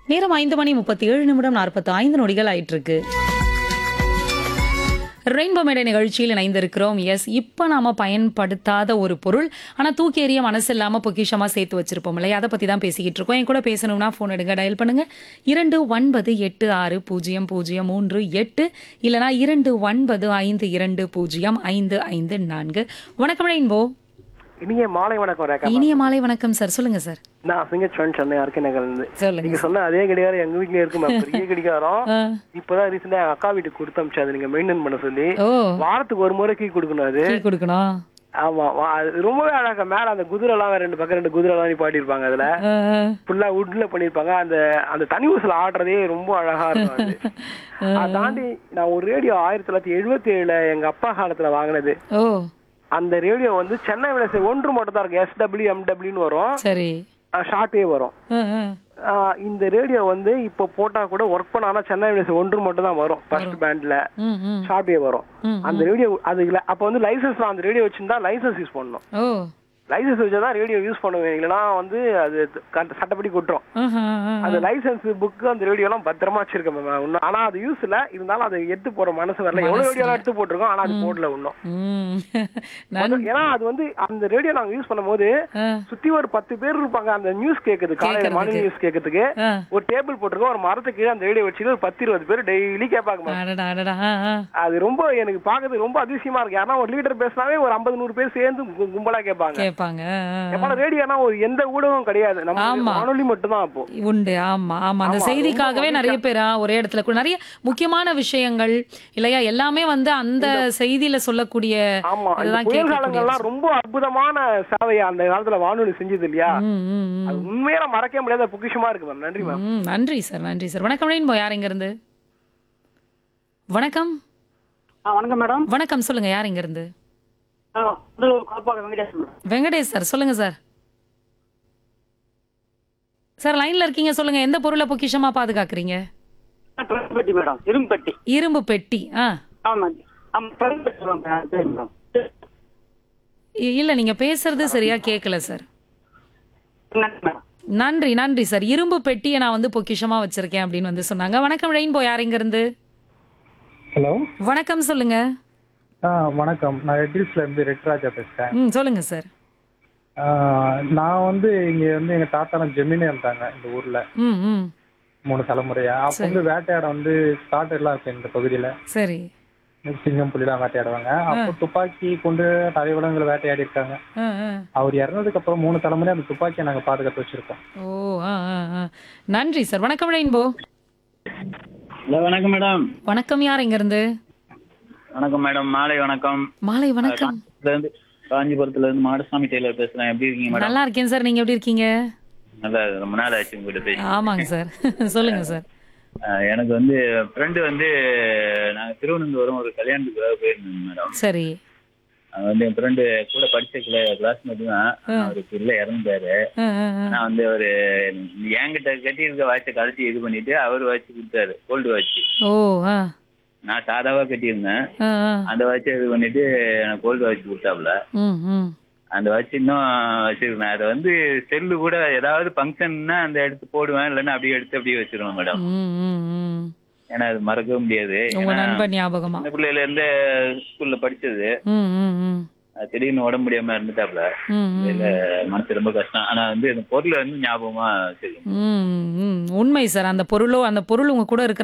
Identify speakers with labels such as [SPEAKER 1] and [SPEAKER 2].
[SPEAKER 1] நேரம் ஐந்து மணி முப்பத்தி ஏழு நிமிடம் நாற்பத்தி ஐந்து நொடிகள் ஆயிட்டு இருக்கு ரெயின்போ மேடை நிகழ்ச்சியில் இணைந்திருக்கிறோம் எஸ் இப்போ நாம பயன்படுத்தாத ஒரு பொருள் ஆனால் தூக்கி எறிய மனசு இல்லாமல் பொக்கிஷமாக சேர்த்து வச்சிருப்போம் இல்லையா அதை பற்றி தான் பேசிக்கிட்டு இருக்கோம் என் கூட பேசணும்னா ஃபோன் எடுங்க டயல் பண்ணுங்க இரண்டு ஒன்பது எட்டு ஆறு பூஜ்ஜியம் பூஜ்ஜியம் மூன்று எட்டு இல்லைனா இரண்டு ஒன்பது ஐந்து இரண்டு பூஜ்ஜியம் ஐந்து ஐந்து நான்கு வணக்கம் ரெயின்போ
[SPEAKER 2] இனிய மாலை வணக்கம் ரேகா
[SPEAKER 1] இனிய மாலை வணக்கம் சார் சொல்லுங்க சார்
[SPEAKER 2] நான் சிங்கச்சோன் சென்னை அருக்கே நகர்ந்து
[SPEAKER 1] சொல்லுங்க
[SPEAKER 2] நீங்க சொன்ன அதே கடிகாரம் எங்க வீட்லயே இருக்கு மேம் பெரிய கடிகாரம்
[SPEAKER 1] ஆ.
[SPEAKER 2] இப்பதான் ரீசெண்டா எங்க அக்கா வீட்டுக்கு கொடுத்து அமிச்சு அதை நீங்க மெயின்டைன் பண்ண சொல்லி
[SPEAKER 1] ஓ
[SPEAKER 2] வாரத்துக்கு ஒரு முறை கீ கொடுக்கணும் அது
[SPEAKER 1] டீ கொடுக்கணும்
[SPEAKER 2] ஆமா வா- அது ரொம்பவே அழகா மேல அந்த குதிரை எல்லாம் ரெண்டு பக்கம் ரெண்டு குதிரை எல்லாம் பாட்டி இருப்பாங்க அதுல
[SPEAKER 1] ஆ, ஆ.
[SPEAKER 2] ஃபுல்லா வுட்ல பண்ணிருப்பாங்க அந்த அந்த தனி ஊசல் ஆடுறதே ரொம்ப அழகா இருக்கும் அது அதை தாண்டி நான் ஒரு ரேடியோ ஆயிரத்தி தொள்ளாயிரத்தி எழுபத்தி ஏழுல எங்க அப்பா காலத்துல வாங்கினது
[SPEAKER 1] ஓ
[SPEAKER 2] அந்த ரேடியோ வந்து சென்னை விலை ஒன்று மட்டும் தான் இருக்கும் எஸ்டபிள்யூ எம்டபிள்யூன்னு வரும்
[SPEAKER 1] சரி
[SPEAKER 2] ஷார்ட் வேவ் வரும்
[SPEAKER 1] ஆ, ஆ.
[SPEAKER 2] ஆஹ் இந்த ரேடியோ வந்து இப்போ போட்டா கூட ஒர்க் பண்ண ஆனா சென்னை விலேஸ் ஒன்று மட்டும் தான் வரும் ஃபர்ஸ்ட் பேண்ட்ல
[SPEAKER 1] ம் ம்
[SPEAKER 2] ஷார்ட் வேவ் வரும்
[SPEAKER 1] ம்,
[SPEAKER 2] அந்த ரேடியோ அது இல்ல அப்ப வந்து லைசன்ஸ் அந்த ரேடியோ வச்சிருந்தா லைசன்ஸ் யூஸ் பண்ணணும்
[SPEAKER 1] ஓ
[SPEAKER 2] லைசன்ஸ் வச்சா தான் ரேடியோ யூஸ் பண்ணுவேன் இல்லைன்னா வந்து அது கண்ட- சட்டப்படி கொட்டுரும்
[SPEAKER 1] ஆஹா, ஆ.
[SPEAKER 2] அந்த லைசன்ஸ் புக் அந்த ரேடியோ எல்லாம் பத்திரமா வச்சிருக்கேன் மேம் இன்னும் ஆனா அது யூஸ் இல்ல இருந்தாலும் அதை எடுத்து போற மனசு வரல எவ்வளவு ரேடியோ எடுத்து போட்டிருக்கோம் ஆனா அது போடல இன்னும்
[SPEAKER 1] ம் நன்-
[SPEAKER 2] ஏன்னா அது வந்து அந்த ரேடியோ நாங்க யூஸ் பண்ணும்போது
[SPEAKER 1] ஆ,
[SPEAKER 2] சுத்தி ஒரு பத்து பேர் இருப்பாங்க அந்த நியூஸ் கேக்குது காலையில மார்னிங் நியூஸ் கேட்கறதுக்கு
[SPEAKER 1] ஆ.
[SPEAKER 2] ஒரு டேபிள் போட்டிருக்கோம் ஒரு மரத்துக்கு கீழே அந்த ரேடியோ வச்சுட்டு ஒரு பத்து இருபது பேர் டெய்லி கேட்பாங்க மேம்.
[SPEAKER 1] அடடா அடடா ஆ, ஆ.
[SPEAKER 2] அது ரொம்ப எனக்கு பாக்குறது ரொம்ப அதிசயமா இருக்கு யாரா ஒரு லீடர் பேசினாவே ஒரு ஐம்பது நூறு பேர் சேர்ந்து கு- கும்பலா கேட்பாங்க
[SPEAKER 1] கேட்பாங்க ஆ, ஆ.
[SPEAKER 2] எப்ப ரேடியோனா ஒரு எந்த ஊடகம் கிடையாது நம்ம
[SPEAKER 1] ஆமா.
[SPEAKER 2] வானொலி மட்டும் தான் அப்போ
[SPEAKER 1] உண்டு ஆமா ஆமா அந்த
[SPEAKER 2] ஆமா,
[SPEAKER 1] செய்திக்காகவே
[SPEAKER 2] ரொம்ப
[SPEAKER 1] நிறைய பேரா ஒரே இடத்துல கூட நிறைய முக்கியமான விஷயங்கள் இல்லையா எல்லாமே வந்து அந்த செய்தியில சொல்லக்கூடிய
[SPEAKER 2] ஆமா இந்த
[SPEAKER 1] இதுதான்
[SPEAKER 2] புயல்
[SPEAKER 1] கேட்கக்கூடிய
[SPEAKER 2] காலங்கள்லாம் ரொம்ப அற்புதமான சேவையை அந்த காலத்துல வானொலி செஞ்சது இல்லையா
[SPEAKER 1] ம், ம், ம்.
[SPEAKER 2] அது உண்மையில மறக்க முடியாத பொக்கிஷமா இருக்கு மேம் நன்றி மேம்
[SPEAKER 1] ம், நன்றி சார் நன்றி சார் வணக்கம் ரெயின்போ யார் இங்க இருந்து வணக்கம்
[SPEAKER 3] வணக்கம் மேடம்
[SPEAKER 1] வணக்கம் சொல்லுங்க யார் இங்க இருந்து
[SPEAKER 3] காப்பாக வெங்கடேஷ் மேடம்
[SPEAKER 1] வெங்கடேஷ் சார் சொல்லுங்க சார் சார் லைன்ல இருக்கீங்க சொல்லுங்க எந்த பொருளை பொக்கிஷமா பாதுகாக்கிறீங்க
[SPEAKER 3] பெட்டி மேடம் இரும்பு பெட்டி
[SPEAKER 1] இரும்பு பெட்டி ஆ
[SPEAKER 3] ஆமா ஆமா பெட்டி மேடம் சரி மேடம்
[SPEAKER 1] இ- இல்ல நீங்க பேசுறது சரியா கேட்கல சார்
[SPEAKER 3] நன்றி மேடம்
[SPEAKER 1] நன்றி நன்றி சார் இரும்பு பெட்டியை நான் வந்து பொக்கிஷமா வச்சிருக்கேன் அப்படின்னு வந்து சொன்னாங்க வணக்கம் ரெயின்போ யார் இங்க இருந்து
[SPEAKER 4] ஹலோ
[SPEAKER 1] வணக்கம் சொல்லுங்க
[SPEAKER 4] ஆ வணக்கம் நான் ரெட்டில்ஸ்ல இருந்து ரெட்ராஜா பேசுறேன்
[SPEAKER 1] ம் சொல்லுங்க சார்
[SPEAKER 4] ஆ, நான் வந்து இங்க வந்து எங்க தாத்தா ஜெமினி இருந்தாங்க இந்த ஊர்ல
[SPEAKER 1] ம் ம்
[SPEAKER 4] மூணு தலைமுறையா அப்ப வந்து வேட்டையாட வந்து காட்டு எல்லாம் இருக்கு இந்த பகுதியில
[SPEAKER 1] சரி
[SPEAKER 4] சிங்கம் புலிலாம் வேட்டையாடுவாங்க அப்போ துப்பாக்கி கொண்டு நிறைய விலங்குகளை வேட்டையாடி இருக்காங்க
[SPEAKER 1] ஆ ஆ
[SPEAKER 4] அவர் இறந்ததுக்கு அப்புறம் மூணு தலைமுறை அந்த துப்பாக்கியை நாங்க பாதுகாத்து வச்சிருக்கோம்
[SPEAKER 1] ஓ ஆ ஆ ஆ நன்றி சார் வணக்கம் ரெயின்போ
[SPEAKER 5] ஹலோ வணக்கம் மேடம்
[SPEAKER 1] வணக்கம் யார் இங்க இருந்து
[SPEAKER 5] வணக்கம் மேடம் மாலை வணக்கம்
[SPEAKER 1] மாலை வணக்கம்
[SPEAKER 5] இதுல இருந்து காஞ்சிபுரத்துல இருந்து மாடசாமி டெய்லர் பேசுறேன் எப்படி இருக்கீங்க மேடம்
[SPEAKER 1] நல்லா இருக்கேன் சார் நீங்க எப்படி இருக்கீங்க
[SPEAKER 5] நல்லா ரொம்ப நாள் ஆச்சு உங்ககிட்ட பேசி
[SPEAKER 1] ஆமாங்க சார் சொல்லுங்க சார்
[SPEAKER 5] அஹ் எனக்கு வந்து ஃப்ரெண்டு வந்து நாங்க திருவனந்தபுரம் ஒரு கல்யாணத்துக்காக போயிருந்தோம் மேடம்
[SPEAKER 1] சரி
[SPEAKER 5] அது வந்து என் ஃப்ரெண்டு கூட படிச்ச கிளாஸ்மேட் தான் அவருக்கு இல்ல இறந்தாரு
[SPEAKER 1] ஆ, ஆ, ஆ.
[SPEAKER 5] ஆனா வந்து அவரு என்கிட்ட கட்டி இருக்க வாட்சை கழட்டி இது பண்ணிட்டு அவர் வாட்ச் கொடுத்தாரு கோல்டு வாட்ச்
[SPEAKER 1] ஓ ஆ
[SPEAKER 5] நான் சாதாவா கட்டியிருந்தேன்
[SPEAKER 1] ஆ ஆ
[SPEAKER 5] அந்த வாட்சை இது பண்ணிட்டு எனக்கு கோல்டு வாட்ச் கொடுத்தாப்புல
[SPEAKER 1] ம் ம்
[SPEAKER 5] அந்த வாட்ச் இன்னும் வச்சிருக்கேன் அதை வந்து செல்லு கூட ஏதாவது ஃபங்க்ஷன்னா அந்த எடுத்து போடுவேன் இல்லைன்னா அப்படியே எடுத்து அப்படியே வச்சிருவேன் மேடம்
[SPEAKER 1] ம் ம் ம்
[SPEAKER 5] ஏன்னா அது மறக்கவே முடியாது
[SPEAKER 1] உங்க
[SPEAKER 5] ஏன்னா
[SPEAKER 1] நண்பன் ஞாபகமா
[SPEAKER 5] சின்ன பிள்ளையில இருந்தே ஸ்கூல்ல படிச்சது
[SPEAKER 1] ம் ம் ம்
[SPEAKER 5] அது திடீர்னு உடம்பு முடியாம இருந்துட்டாப்ல
[SPEAKER 1] ம் ம்
[SPEAKER 5] இதுல மனசு ரொம்ப கஷ்டம் ஆனா வந்து இந்த பொருளை வந்து ஞாபகமா வச்சிருக்கேன்
[SPEAKER 1] ம் ம் உண்மை சார் அந்த பொருளோ அந்த பொருள் உங்க கூட இருக்கிற